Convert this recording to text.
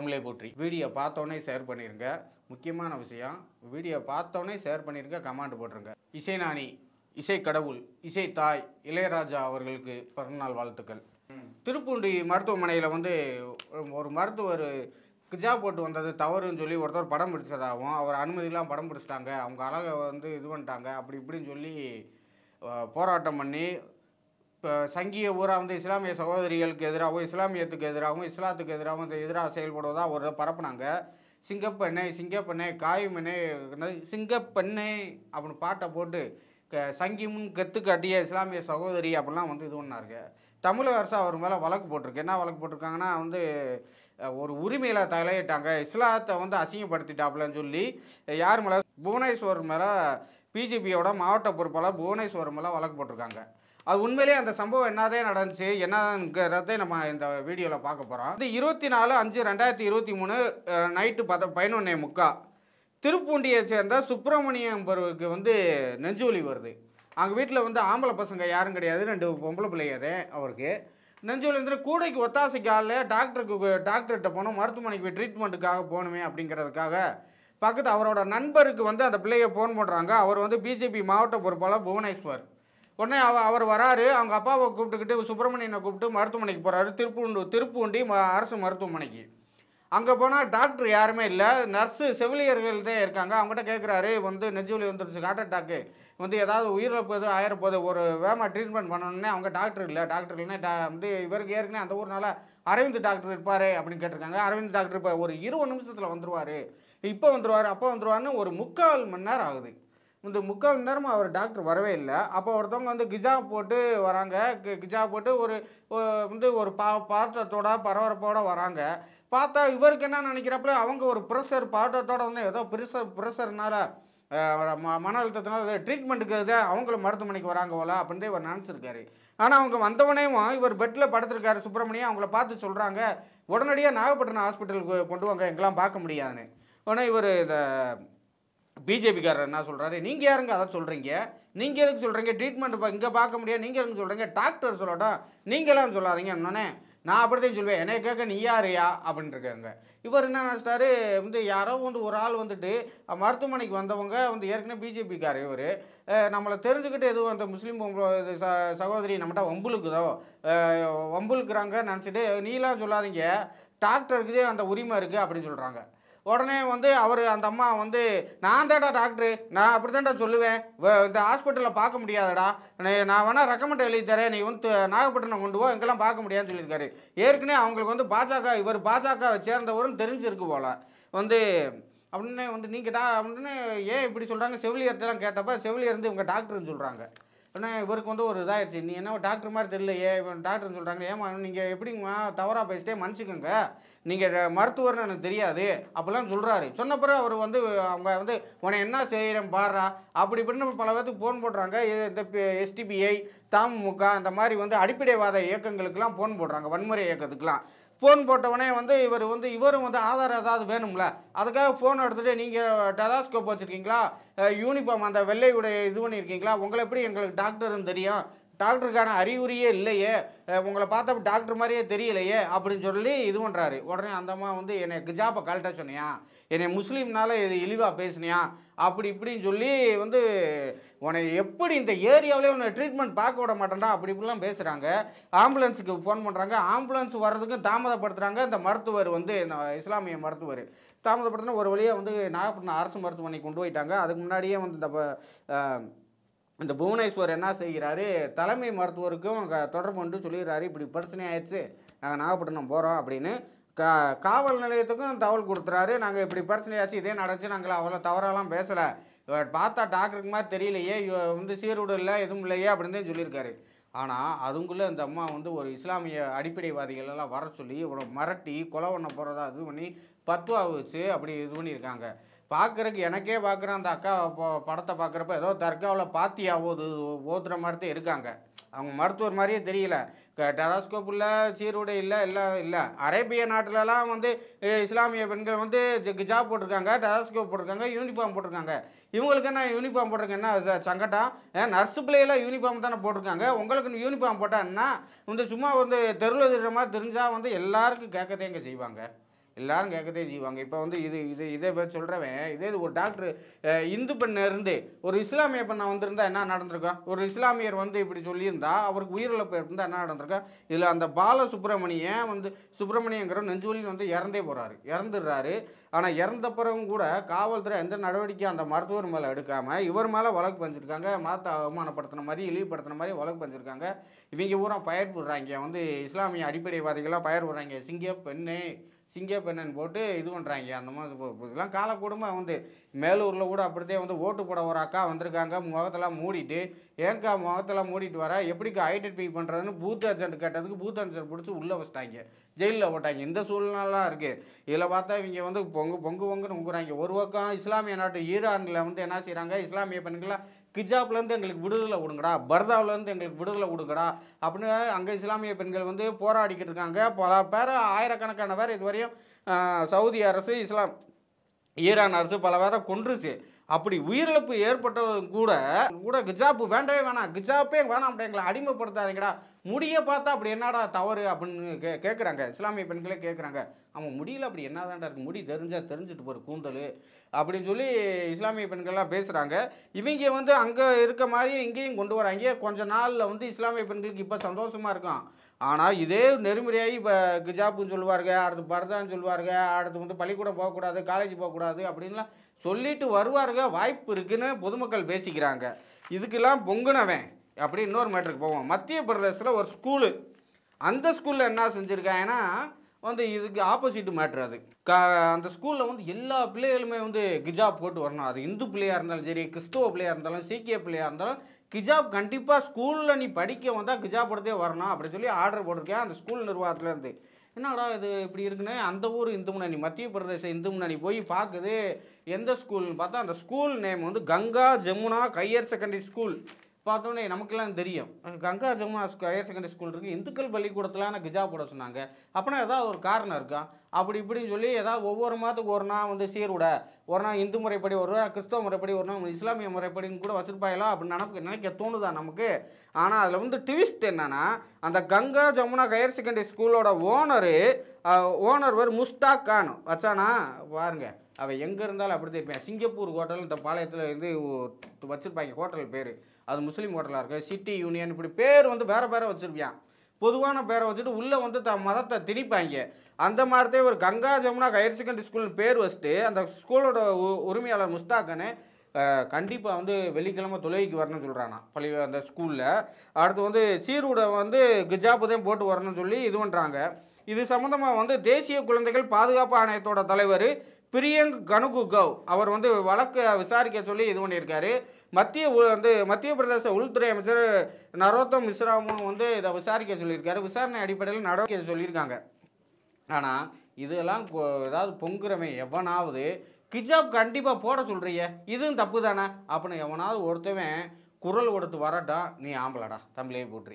தமிழை போற்றி வீடியோ பார்த்தோன்னே ஷேர் பண்ணிருங்க முக்கியமான விஷயம் வீடியோ பார்த்தோன்னே ஷேர் பண்ணிருங்க கமெண்ட் போட்டுருங்க இசைநாணி இசை கடவுள் இசை தாய் இளையராஜா அவர்களுக்கு பிறந்தநாள் வாழ்த்துக்கள் திருப்பூண்டி மருத்துவமனையில் வந்து ஒரு மருத்துவர் கிஜா போட்டு வந்தது தவறுன்னு சொல்லி ஒருத்தர் படம் பிடிச்சதாகவும் அவர் அனுமதியெல்லாம் படம் பிடிச்சிட்டாங்க அவங்க அழகை வந்து இது பண்ணிட்டாங்க அப்படி இப்படின்னு சொல்லி அஹ், போராட்டம் பண்ணி இப்போ சங்கிய ஊரா வந்து இஸ்லாமிய சகோதரிகளுக்கு எதிராகவும் இஸ்லாமியத்துக்கு எதிராகவும் இஸ்லாத்துக்கு எதிராகவும் இந்த எதிராக செயல்படுவதா ஒரு பரப்புனாங்க சிங்கப்பெண்ணை சிங்கப்பெண்ணை காயுமெண்ணை என்னது சிங்கப்பெண்ணை அப்படின்னு பாட்டை போட்டு க சங்கிமுன் கெத்து காட்டிய இஸ்லாமிய சகோதரி அப்படிலாம் வந்து இது பண்ணாருங்க தமிழக அரசு அவர் மேலே வழக்கு போட்டிருக்கு என்ன வழக்கு போட்டிருக்காங்கன்னா வந்து அஹ், ஒரு உரிமையில் தலையிட்டாங்க இஸ்லாத்தை வந்து அசிங்கப்படுத்திட்டாப்புலன்னு சொல்லி யார் மேலே புவனேஸ்வர் மேலே பிஜேபியோட மாவட்ட பொறுப்பாளர் புவனேஸ்வர் மேலே வழக்கு போட்டிருக்காங்க அது உண்மையிலேயே அந்த சம்பவம் என்னதே நடந்துச்சு என்னங்கிறதை நம்ம இந்த வீடியோவில் பார்க்க போகிறோம் வந்து இருபத்தி நாலு அஞ்சு ரெண்டாயிரத்தி இருபத்தி மூணு நைட்டு பத பதினொன்னே முக்கா திருப்பூண்டியை சேர்ந்த சுப்பிரமணியம் பருவுக்கு வந்து நெஞ்சுவலி வருது அவங்க வீட்டில் வந்து ஆம்பளை பசங்க யாரும் கிடையாது ரெண்டு பொம்பளை பிள்ளையதே அவருக்கு நெஞ்சுவலி வந்து கூடைக்கு ஒத்தாசைக்கு ஆள் டாக்டருக்கு டாக்டர்கிட்ட போகணும் மருத்துவமனைக்கு போய் ட்ரீட்மெண்ட்டுக்காக போகணுமே அப்படிங்கிறதுக்காக பக்கத்து அவரோட நண்பருக்கு வந்து அந்த பிள்ளைய ஃபோன் பண்ணுறாங்க அவர் வந்து பிஜேபி மாவட்ட பொறுப்பாளர் புவனேஸ்வர் உடனே அவ அவர் வராரு அவங்க அப்பாவை கூப்பிட்டுக்கிட்டு சுப்பிரமணியனை கூப்பிட்டு மருத்துவமனைக்கு போகிறாரு திருப்பூண்டு திருப்பூண்டி ம- அரசு மருத்துவமனைக்கு அங்கே போனால் டாக்டர் யாருமே இல்லை நர்ஸு செவிலியர்கள் தான் இருக்காங்க அவங்ககிட்ட கேட்குறாரு வந்து நெஞ்சுவலி வந்துருச்சு ஹார்ட் அட்டாக்கு வந்து ஏதாவது உயிரிழப்பு எதுவும் ஆயிரப்போது ஒரு வேமா ட்ரீட்மெண்ட் பண்ணணுன்னே அவங்க டாக்டர் இல்லை டாக்டர் இல்லைன்னா டா வந்து இவருக்கு ஏற்கனவே அந்த ஊர்னால அரவிந்த் டாக்டர் இருப்பார் அப்படின்னு கேட்டிருக்காங்க அரவிந்த் டாக்டர் இப்போ ஒரு இருபது நிமிஷத்தில் வந்துருவார் இப்போ வந்துருவார் அப்போ வந்துருவாருன்னு ஒரு முக்கால் மணி நேரம் ஆகுது இந்த முக்கால் மணி நேரமும் அவர் டாக்டர் வரவே இல்லை அப்போ ஒருத்தவங்க வந்து கிஜா போட்டு வராங்க கி- கிஜா போட்டு ஒரு ஒ- வந்து ஒரு பா பாட்டத்தோட பரபரப்போட வராங்க பார்த்தா இவருக்கு என்ன நினைக்கிறப்பல அவங்க ஒரு ப்ரெஷர் பாட்டத்தோட வந்து ஏதோ ப்ரெஷர் ப்ரெஷர்னால ம மன அழுத்தத்தினால ட்ரீட்மெண்ட்டுக்கு தான் அவங்கள மருத்துவமனைக்கு வராங்க போல அப்படின்னு இவர் நினச்சிருக்காரு ஆனால் அவங்க வந்தவனேயும் இவர் பெட்டில் படுத்திருக்காரு சுப்பிரமணியம் அவங்கள பார்த்து சொல்கிறாங்க உடனடியாக நாகப்பட்டினம் ஹாஸ்பிட்டலுக்கு கொண்டு வாங்க எங்கெல்லாம் பார்க்க முடியாதுன்னு உடனே இவர் இந்த பிஜேபிக்காரர் என்ன சொல்கிறாரு நீங்கள் யாருங்க அதை சொல்கிறீங்க நீங்கள் எதுக்கு சொல்கிறீங்க ட்ரீட்மெண்ட் இப்போ இங்கே பார்க்க முடியாது நீங்கள் எதுக்கு சொல்கிறீங்க டாக்டர் சொல்லட்டும் நீங்களாம் சொல்லாதீங்க என்னன்னே நான் அப்படிதான் சொல்லுவேன் என்னை கேட்க நீ யாருயா அப்படின்னு இருக்காங்க இவர் என்ன நினச்சிட்டாரு வந்து யாரோ வந்து ஒரு ஆள் வந்துட்டு அஹ், மருத்துவமனைக்கு வந்தவங்க வந்து ஏற்கனவே பிஜேபிக்கார் இவர் நம்மளை தெரிஞ்சுக்கிட்டு எதுவும் அந்த முஸ்லீம் பொம்பளை- இது ச சகோதரி நம்மகிட்ட வம்புலுக்குதோ அஹ், வம்புலுக்குறாங்க நினச்சிட்டு நீலாம் சொல்லாதீங்க டாக்டருக்கு அந்த உரிமை இருக்குது அப்படின்னு சொல்கிறாங்க உடனே வந்து அவர் அந்த அம்மா வந்து நான் தான்டா டாக்டரு நான் அப்படி தான்டா சொல்லுவேன் வ- இந்த ஹாஸ்பிட்டலில் பார்க்க முடியாதடா நீ- நான் வேணா ரெக்கமெண்ட் எழுதி தரேன் நீ வந்து நாகப்பட்டினம் கொண்டு போ எங்கெல்லாம் பார்க்க முடியாதுன்னு சொல்லியிருக்காரு ஏற்கனவே அவங்களுக்கு வந்து பாஜக இவர் பாஜகவை சேர்ந்தவரும் தெரிஞ்சிருக்கு போல வந்து அப்படின்னு வந்து நீங்கள் டா அப்படின்னு ஏன் இப்படி சொல்கிறாங்க செவிலியர்ட்டெல்லாம் கேட்டப்ப செவிலியர் வந்து இவங்க டாக்டர்னு சொல்கிறாங்க உடனே இவருக்கு வந்து ஒரு இதாகிடுச்சு நீ என்ன டாக்டர் மாதிரி தெரியலையே இவன் டாக்டர்னு சொல்கிறாங்க ஏமா நீங்கள் எப்படிங்கம்மா தவறாக பேசிட்டே மன்னிச்சுக்கோங்க நீங்கள் மருத்துவர்னு எனக்கு தெரியாது அப்படிலாம் சொல்கிறாரு சொன்ன பிறகு அவர் வந்து அவங்க வந்து உன்னை என்ன செய்கிறேன் பாடுறா அப்படி இப்படின்னு பல பேர்த்துக்கு ஃபோன் போடுறாங்க இது இந்த எஸ்டிபிஐ தமுக இந்த மாதிரி வந்து அடிப்படைவாத இயக்கங்களுக்கெல்லாம் ஃபோன் போடுறாங்க வன்முறை இயக்கத்துக்கெல்லாம் ஃபோன் போட்டவனே வந்து இவர் வந்து இவரும் வந்து ஆதாரம் ஏதாவது வேணும்ல அதுக்காக ஃபோன் எடுத்துகிட்டு நீங்கள் டெலாஸ்கோப் வச்சுருக்கீங்களா யூனிஃபார்ம் அந்த வெள்ளை உடைய இது பண்ணியிருக்கீங்களா உங்களை எப்படி எங்களுக்கு டாக்டர்னு தெரியும் டாக்டருக்கான அறிகுறியே இல்லையே அஹ் உங்களை பார்த்தா டாக்டர் மாதிரியே தெரியலையே அப்படின்னு சொல்லி இது பண்ணுறாரு உடனே அந்த அம்மா வந்து என்னை கிஜாப்பை கழட்ட சொன்னியா என்னை முஸ்லீம்னால இது இழிவாக பேசுனியா அப்படி இப்படின்னு சொல்லி வந்து உன்னை எப்படி இந்த ஏரியாவிலே உன்னை ட்ரீட்மெண்ட் பார்க்க விட மாட்டேன்டா அப்படி இப்படிலாம் பேசுகிறாங்க ஆம்புலன்ஸுக்கு ஃபோன் பண்ணுறாங்க ஆம்புலன்ஸ் வர்றதுக்கும் தாமதப்படுத்துகிறாங்க இந்த மருத்துவர் வந்து இந்த இஸ்லாமிய மருத்துவர் தாமதப்படுத்தினா ஒரு வழியாக வந்து நாகப்பட்டினம் அரசு மருத்துவமனைக்கு கொண்டு போயிட்டாங்க அதுக்கு முன்னாடியே வந்து இந்த ப- அஹ், இந்த புவனேஸ்வர் என்ன செய்கிறாரு தலைமை மருத்துவருக்கும் அங்கே தொடர்பு கொண்டு சொல்லிடுறாரு இப்படி பிரச்சனை ஆயிடுச்சு நாங்கள் நாகப்பட்டினம் போகிறோம் அப்படின்னு கா காவல் நிலையத்துக்கும் தகவல் கொடுத்துறாரு நாங்கள் இப்படி பிரச்சனையாச்சு இதே நடந்துச்சு நாங்கள் அவ்வளோ தவறாலாம் பேசலை இவர் பார்த்தா டாக்டருக்கு மாதிரி தெரியலையே இவ வந்து சீருடு இல்லை எதுவும் இல்லையே அப்படின்னு தான் சொல்லியிருக்காரு ஆனால் அதுக்குள்ளே இந்த அம்மா வந்து ஒரு இஸ்லாமிய அடிப்படைவாதிகள் எல்லாம் வர சொல்லி இவனை மிரட்டி கொலை பண்ண போகிறதா இது பண்ணி பத்துவா வச்சு அப்படி இது பண்ணியிருக்காங்க பார்க்குறக்கு எனக்கே பார்க்குற அந்த அக்கா ப- படத்தை பார்க்குறப்ப ஏதோ தர்காவில் பாத்தியா ஓது ஓதுற மாதிரி தான் இருக்காங்க அவங்க மருத்துவர் மாதிரியே தெரியல டெலாஸ்கோப் இல்லை சீருடை இல்லை எல்லாம் இல்லை அரேபிய நாட்டிலலாம் வந்து அஹ், இஸ்லாமிய பெண்கள் வந்து ஜ- கிஜாப் போட்டிருக்காங்க டெலாஸ்கோப் போட்டிருக்காங்க யூனிஃபார்ம் போட்டிருக்காங்க இவங்களுக்கு என்ன யூனிஃபார்ம் போட்டிருக்க என்ன ச- சங்கடம் நர்ஸு பிள்ளையெல்லாம் யூனிஃபார்ம் தானே போட்டிருக்காங்க உங்களுக்கு யூனிஃபார்ம் போட்டால் என்ன வந்து சும்மா வந்து தெருவில் தெரிகிற மாதிரி தெரிஞ்சால் வந்து எல்லாருக்கும் கேட்கத்தே இங்கே செய்வாங்க எல்லாரும் கேட்கதே செய்வாங்க இப்போ வந்து இது இது இதே பேர் சொல்கிறவன் இதே இது ஒரு டாக்டர் அஹ், இந்து பெண்ண இருந்து ஒரு இஸ்லாமிய பெண்ணை வந்திருந்தா என்ன நடந்திருக்கும் ஒரு இஸ்லாமியர் வந்து இப்படி சொல்லியிருந்தா அவருக்கு உயிரிழப்பு இருந்தால் என்ன நடந்திருக்கும் இதில் அந்த பால சுப்பிரமணியன் வந்து சுப்பிரமணியங்கிற நெஞ்சுவலி வந்து இறந்தே போகிறாரு இறந்துடுறாரு ஆனால் இறந்த பிறகும் கூட காவல்துறை எந்த நடவடிக்கையும் அந்த மருத்துவர் மேலே எடுக்காமல் இவர் மேலே வழக்கு பதிஞ்சிருக்காங்க மாத்த அவமானப்படுத்தின மாதிரி இழிவுபடுத்தின மாதிரி வழக்கு பதிஞ்சிருக்காங்க இவங்க பூரா பயிர் விடுறாங்க வந்து இஸ்லாமிய அடிப்படைவாதிகளாக பயிர் விடுறாங்க சிங்க பெண்ணு சிங்க பெண்ணன் போட்டு இது பண்ணுறாங்க அந்த மாதிரி இப்போ- இப்போ இதெல்லாம் காலக்கூடமாக வந்து மேலூரில் கூட அப்படித்தே வந்து ஓட்டு போட ஒரு அக்கா வந்திருக்காங்க முகத்தெல்லாம் மூடிட்டு ஏங்கா முகத்தெல்லாம் மூடிட்டு வர எப்படிக்கா ஐடென்டிஃபை பண்ணுறதுன்னு பூத் ஏஜென்ட் கேட்டதுக்கு பூத் ஏஜென்ட் பிடிச்சி உள்ளே வச்சிட்டாங்க ஜெயிலில் போட்டாங்க இந்த சூழ்நிலாம் இருக்குது இதில் பார்த்தா இவங்க வந்து பொங்கு பொங்கு பொங்குன்னு உங்குறாங்க ஒரு பக்கம் இஸ்லாமிய நாட்டு ஈரானில் வந்து என்ன செய்கிறாங்க இஸ்லாமிய பெண்களை கிஜாப்லேருந்து எங்களுக்கு விடுதலை கொடுங்கடா பர்தாவிலேருந்து எங்களுக்கு விடுதலை கொடுங்கடா அப்படின்னு அங்கே இஸ்லாமிய பெண்கள் வந்து போராடிக்கிட்டு இருக்காங்க பல பேர் ஆயிரக்கணக்கான பேர் இதுவரையும் ஆஹ், சவுதி அரசு இஸ்லாம் ஈரான் அரசு பல பேரை கொன்றுச்சு அப்படி உயிரிழப்பு ஏற்பட்டது கூட கூட கிஜாப்பு வேண்டவே வேணாம் கிஜாப்பே வேணாம் எங்களை அடிமைப்படுத்தாதீங்கடா முடிய பார்த்தா அப்படி என்னடா தவறு அப்படின்னு கே கேட்குறாங்க இஸ்லாமிய பெண்களே கேட்குறாங்க அவன் முடியல அப்படி என்னதான்டா இருக்கு முடி தெரிஞ்சா தெரிஞ்சுட்டு போகிற கூந்தல் அப்படின்னு சொல்லி இஸ்லாமிய பெண்கள்லாம் பேசுகிறாங்க இவங்க வந்து அங்கே இருக்க மாதிரி இங்கேயும் கொண்டு வராங்க கொஞ்ச நாளில் வந்து இஸ்லாமிய பெண்களுக்கு இப்போ சந்தோஷமாக இருக்கும் ஆனால் இதே நெறிமுறையாகி இப்போ கிஜாப்புன்னு சொல்லுவாருங்க அடுத்து பரதான்னு சொல்லுவாருங்க அடுத்து வந்து பள்ளிக்கூடம் போகக்கூடாது காலேஜ் போகக்கூடாது அப்படின்லாம் சொல்லிட்டு வருவாருங்க வாய்ப்பு இருக்குன்னு பொதுமக்கள் பேசிக்கிறாங்க இதுக்கெல்லாம் பொங்குனவன் அப்படி இன்னொரு மேட்டருக்கு போவோம் மத்திய பிரதேசத்தில் ஒரு ஸ்கூலு அந்த ஸ்கூலில் என்ன செஞ்சுருக்காங்கன்னா வந்து இதுக்கு ஆப்போசிட் மேட்ரு அது க அந்த ஸ்கூலில் வந்து எல்லா பிள்ளைகளுமே வந்து கிஜாப் போட்டு வரணும் அது இந்து பிள்ளையாக இருந்தாலும் சரி கிறிஸ்துவ பிள்ளையாக இருந்தாலும் சீக்கிய பிள்ளையாக இருந்தாலும் கிஜாப் கண்டிப்பாக ஸ்கூலில் நீ படிக்க வந்தால் கிஜாப் போட்டதே வரணும் அப்படி சொல்லி ஆர்டர் போட்டிருக்கேன் அந்த ஸ்கூல் நிர்வாகத்துலேருந்து என்னடா இது இப்படி இருக்குன்னு அந்த ஊர் இந்து முன்னணி மத்திய பிரதேச இந்து முன்னணி போய் பார்க்குது எந்த ஸ்கூல்னு பார்த்தா அந்த ஸ்கூல் நேம் வந்து Ganga Jamuna higher secondary school பார்த்தோன்னே நமக்கெல்லாம் தெரியும் கங்கா ஜமுனா ஸ்கூ- ஹையர் செகண்டரி ஸ்கூல் இருக்குது இந்துக்கள் பள்ளிக்கூடத்தில் நான் கிஜா போட சொன்னாங்க அப்படின்னா ஏதாவது ஒரு காரணம் இருக்கா அப்படி இப்படின்னு சொல்லி ஏதாவது ஒவ்வொரு மாதத்துக்கு ஒரு நாள் வந்து சீருடை ஒரு நாள் இந்து முறைப்படி ஒரு நாள் கிறிஸ்தவ முறைப்படி ஒரு நாள் இஸ்லாமிய முறைப்படின்னு கூட வச்சிருப்பாங்களா அப்படின்னு நினைக்க நினைக்க தோணுதா நமக்கு ஆனால் அதில் வந்து ட்விஸ்ட் என்னன்னா அந்த கங்கா ஜமுனா ஹையர் செகண்டரி ஸ்கூலோட ஓனரு ஓனர் பேர் முஸ்டாக் கான் வச்சானா பாருங்க அவன் எங்கே இருந்தாலும் அப்படி தான் இருப்பேன் சிங்கப்பூர் ஹோட்டல் இந்த பாளையத்தில் இருந்து ஒ- வச்சிருப்பாங்க ஹோட்டல் பேர் அது முஸ்லீம் ஹோட்டலாக இருக்கு சிட்டி யூனியன் இப்படி பேர் வந்து வேற வேற வச்சிருப்பான் பொதுவான பேரை வச்சுட்டு உள்ளே வந்து த மதத்தை திணிப்பாங்க அந்த மாதிரிதே ஒரு Ganga Jamuna higher secondary school பேர் வச்சுட்டு அந்த ஸ்கூலோட உ- உரிமையாளர் முஸ்தாக்கனு கண்டிப்பாக வந்து வெள்ளிக்கிழமை தொழுகைக்கு வரணும்னு சொல்கிறானா பள்ளி அந்த ஸ்கூலில் அடுத்து வந்து சீருடை வந்து கிஜாப்பு தான் போட்டு வரணும்னு சொல்லி இது பண்ணுறாங்க இது சம்மந்தமாக வந்து தேசிய குழந்தைகள் பாதுகாப்பு ஆணையத்தோட தலைவர் பிரியங்க் கனுகு கவ் அவர் வந்து வழக்கு விசாரிக்க சொல்லி இது பண்ணியிருக்காரு மத்திய உ- வந்து மத்திய பிரதேச உள்துறை அமைச்சர் நரோத்தம் மிஸ்ராமும் வந்து இதை விசாரிக்க சொல்லியிருக்காரு விசாரணை அடிப்படையில் நடவடிக்கை சொல்லியிருக்காங்க ஆனால் இதெல்லாம் கொ- ஏதாவது பொங்குறவன் எவனாவது கிஜாப் கண்டிப்பாக போட சொல்றியே இதுவும் தப்பு தானே அப்படின்னு எவனாவது ஒருத்தவன் குரல் கொடுத்து வரட்டா நீ ஆம்பளடா தமிழே போற்றி